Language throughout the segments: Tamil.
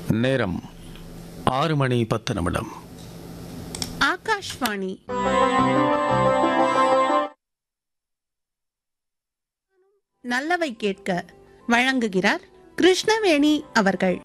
நேரம் ஆறு மணி பத்து நிமிடம் ஆகாஷ்வாணி நல்லவை கேட்க வழங்குகிறார் கிருஷ்ணவேணி அவர்கள்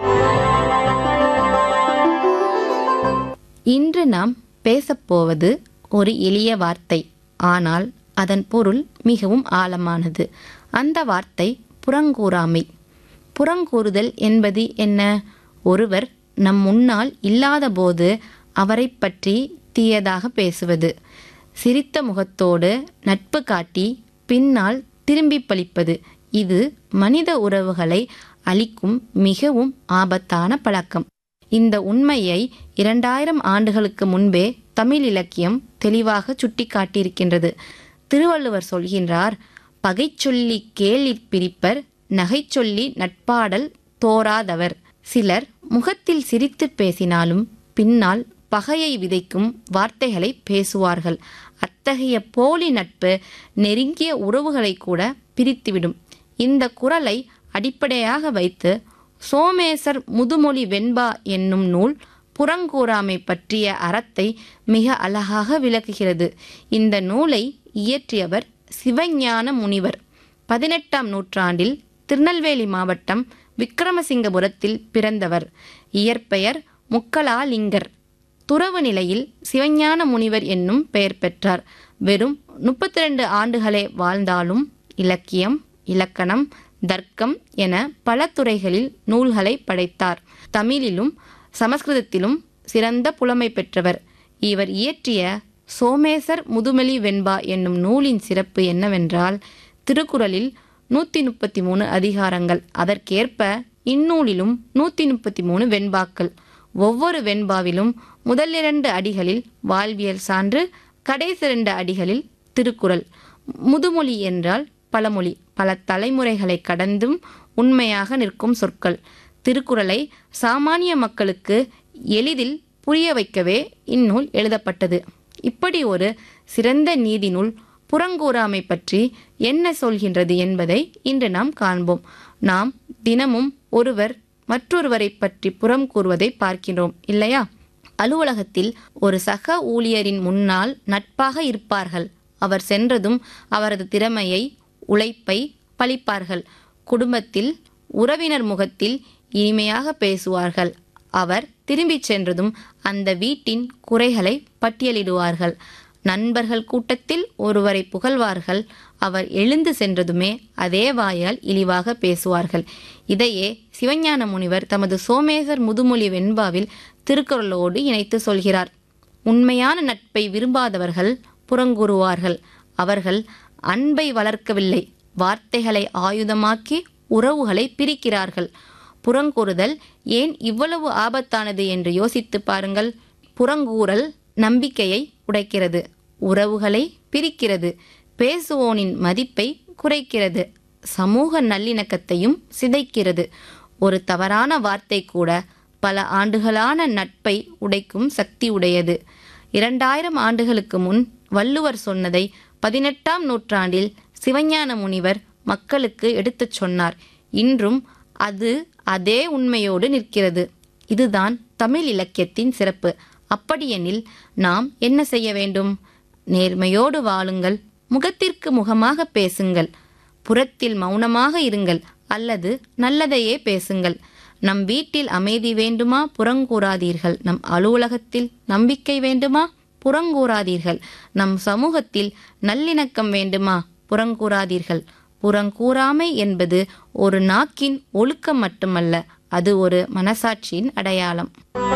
இன்று நாம் பேசப்போவது ஒரு எளிய வார்த்தை ஆனால் அதன் பொருள் மிகவும் ஆழமானது அந்த வார்த்தை புறங்கூறாமை புறங்கூறுதல் என்பது என்ன ஒருவர் நம் முன்னால் இல்லாதபோது அவரைப் பற்றி தீயதாக பேசுவது சிரித்த முகத்தோடு நட்பு காட்டி பின்னால் திரும்பி பழிப்பது இது மனித உறவுகளை அளிக்கும் மிகவும் ஆபத்தான பழக்கம் இந்த உண்மையை இரண்டாயிரம் ஆண்டுகளுக்கு முன்பே தமிழ் இலக்கியம் தெளிவாக சுட்டிக்காட்டியிருக்கின்றது திருவள்ளுவர் சொல்கின்றார் பகைச்சொல்லி கேலிற் பிரிப்பர் நகைச்சொல்லி நட்பாடல் தோராதவர் சிலர் முகத்தில் சிரித்து பேசினாலும் பின்னால் பகையை விதைக்கும் வார்த்தைகளை பேசுவார்கள் அத்தகைய போலி நட்பு நெருங்கிய உறவுகளை கூட பிரித்துவிடும் இந்த குரலை அடிப்படையாக வைத்து சோமேசர் முதுமொழி வெண்பா என்னும் நூல் புறங்கூறாமை பற்றிய அறத்தை மிக அழகாக விளக்குகிறது இந்த நூலை இயற்றியவர் சிவஞான முனிவர் பதினெட்டாம் நூற்றாண்டில் திருநெல்வேலி மாவட்டம் விக்கிரமசிங்கபுரத்தில் பிறந்தவர் இயற்பெயர் முக்கலாலிங்கர் துறவு நிலையில் சிவஞான முனிவர் என்னும் பெயர் பெற்றார் வெறும் முப்பத்தி ரெண்டு ஆண்டுகளே வாழ்ந்தாலும் இலக்கியம் இலக்கணம் தர்க்கம் என பல துறைகளில் நூல்களை படைத்தார் தமிழிலும் சமஸ்கிருதத்திலும் சிறந்த புலமை பெற்றவர் இவர் இயற்றிய சோமேசர் முதுமொழி வெண்பா என்னும் நூலின் சிறப்பு என்னவென்றால் திருக்குறளில் நூற்றி முப்பத்தி மூணு அதிகாரங்கள் அதற்கேற்ப இந்நூலிலும் நூற்றி முப்பத்தி மூணு வெண்பாக்கள் ஒவ்வொரு வெண்பாவிலும் முதல் இரண்டு அடிகளில் வாழ்வியல் சான்று கடைசி இரண்டு அடிகளில் திருக்குறள் முதுமொழி என்றால் பழமொழி பல தலைமுறைகளை கடந்தும் உண்மையாக நிற்கும் சொற்கள் திருக்குறளை சாமானிய மக்களுக்கு எளிதில் புரிய வைக்கவே இந்நூல் எழுதப்பட்டது இப்படி ஒரு சிறந்த நீதி நூல் புறங்கூறாமை பற்றி என்ன சொல்கின்றது என்பதை இன்று நாம் காண்போம் நாம் தினமும் ஒருவர் மற்றொருவரை பற்றி புறம் கூறுவதை பார்க்கிறோம் இல்லையா அலுவலகத்தில் ஒரு சக ஊழியரின் முன்னால் நட்பாக இருப்பார்கள் அவர் சென்றதும் அவரது திறமையை உழைப்பை பழிப்பார்கள் குடும்பத்தில் உறவினர் முகத்தில் இனிமையாக பேசுவார்கள் அவர் திரும்பிச் சென்றதும் அந்த வீட்டின் குறைகளை பட்டியலிடுவார்கள் நண்பர்கள் கூட்டத்தில் ஒருவரை புகழ்வார்கள் அவர் எழுந்து சென்றதுமே அதே வாயால் இழிவாக பேசுவார்கள் இதையே சிவஞான முனிவர் தமது சோமேசர் முதுமொழி வெண்பாவில் திருக்குறளோடு இணைத்து சொல்கிறார் உண்மையான நட்பை விரும்பாதவர்கள் புறங்கூறுவார்கள் அவர்கள் அன்பை வளர்க்கவில்லை வார்த்தைகளை ஆயுதமாக்கி உறவுகளை பிரிக்கிறார்கள் புறங்கூறுதல் ஏன் இவ்வளவு ஆபத்தானது என்று யோசித்து பாருங்கள் புறங்கூறல் நம்பிக்கையை உடைக்கிறது உறவுகளை பிரிக்கிறது பேசுவோனின் மதிப்பை குறைக்கிறது சமூக நல்லிணக்கத்தையும் சிதைக்கிறது ஒரு தவறான வார்த்தை கூட பல ஆண்டுகளான நட்பை உடைக்கும் சக்தி உடையது இரண்டாயிரம் ஆண்டுகளுக்கு முன் வள்ளுவர் சொன்னதை பதினெட்டாம் நூற்றாண்டில் சிவஞான முனிவர் மக்களுக்கு எடுத்துச் சொன்னார் இன்றும் அது அதே உண்மையோடு நிற்கிறது இதுதான் தமிழ் இலக்கியத்தின் சிறப்பு அப்படியெனில் நாம் என்ன செய்ய வேண்டும் நேர்மையோடு வாழுங்கள் முகத்திற்கு முகமாக பேசுங்கள் புறத்தில் மௌனமாக இருங்கள் அல்லது நல்லதையே பேசுங்கள் நம் வீட்டில் அமைதி வேண்டுமா புறங்கூறாதீர்கள் நம் அலுவலகத்தில் நம்பிக்கை வேண்டுமா புறங்கூறாதீர்கள் நம் சமூகத்தில் நல்லிணக்கம் வேண்டுமா புறங்கூறாதீர்கள் புறங்கூறாமை என்பது ஒரு நாக்கின் ஒழுக்கம் மட்டுமல்ல அது ஒரு மனசாட்சியின் அடையாளம்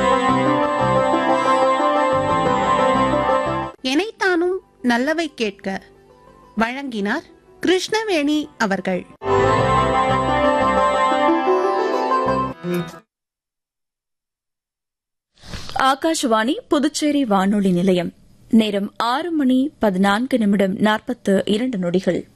எனைத்தானும் நல்லவை கேட்க வழங்கினார் கிருஷ்ணவேணி அவர்கள் ஆகாஷ்வாணி புதுச்சேரி வானொலி நிலையம் நேரம் ஆறு மணி பதினான்கு நிமிடம் நாற்பத்து இரண்டு நொடிகள்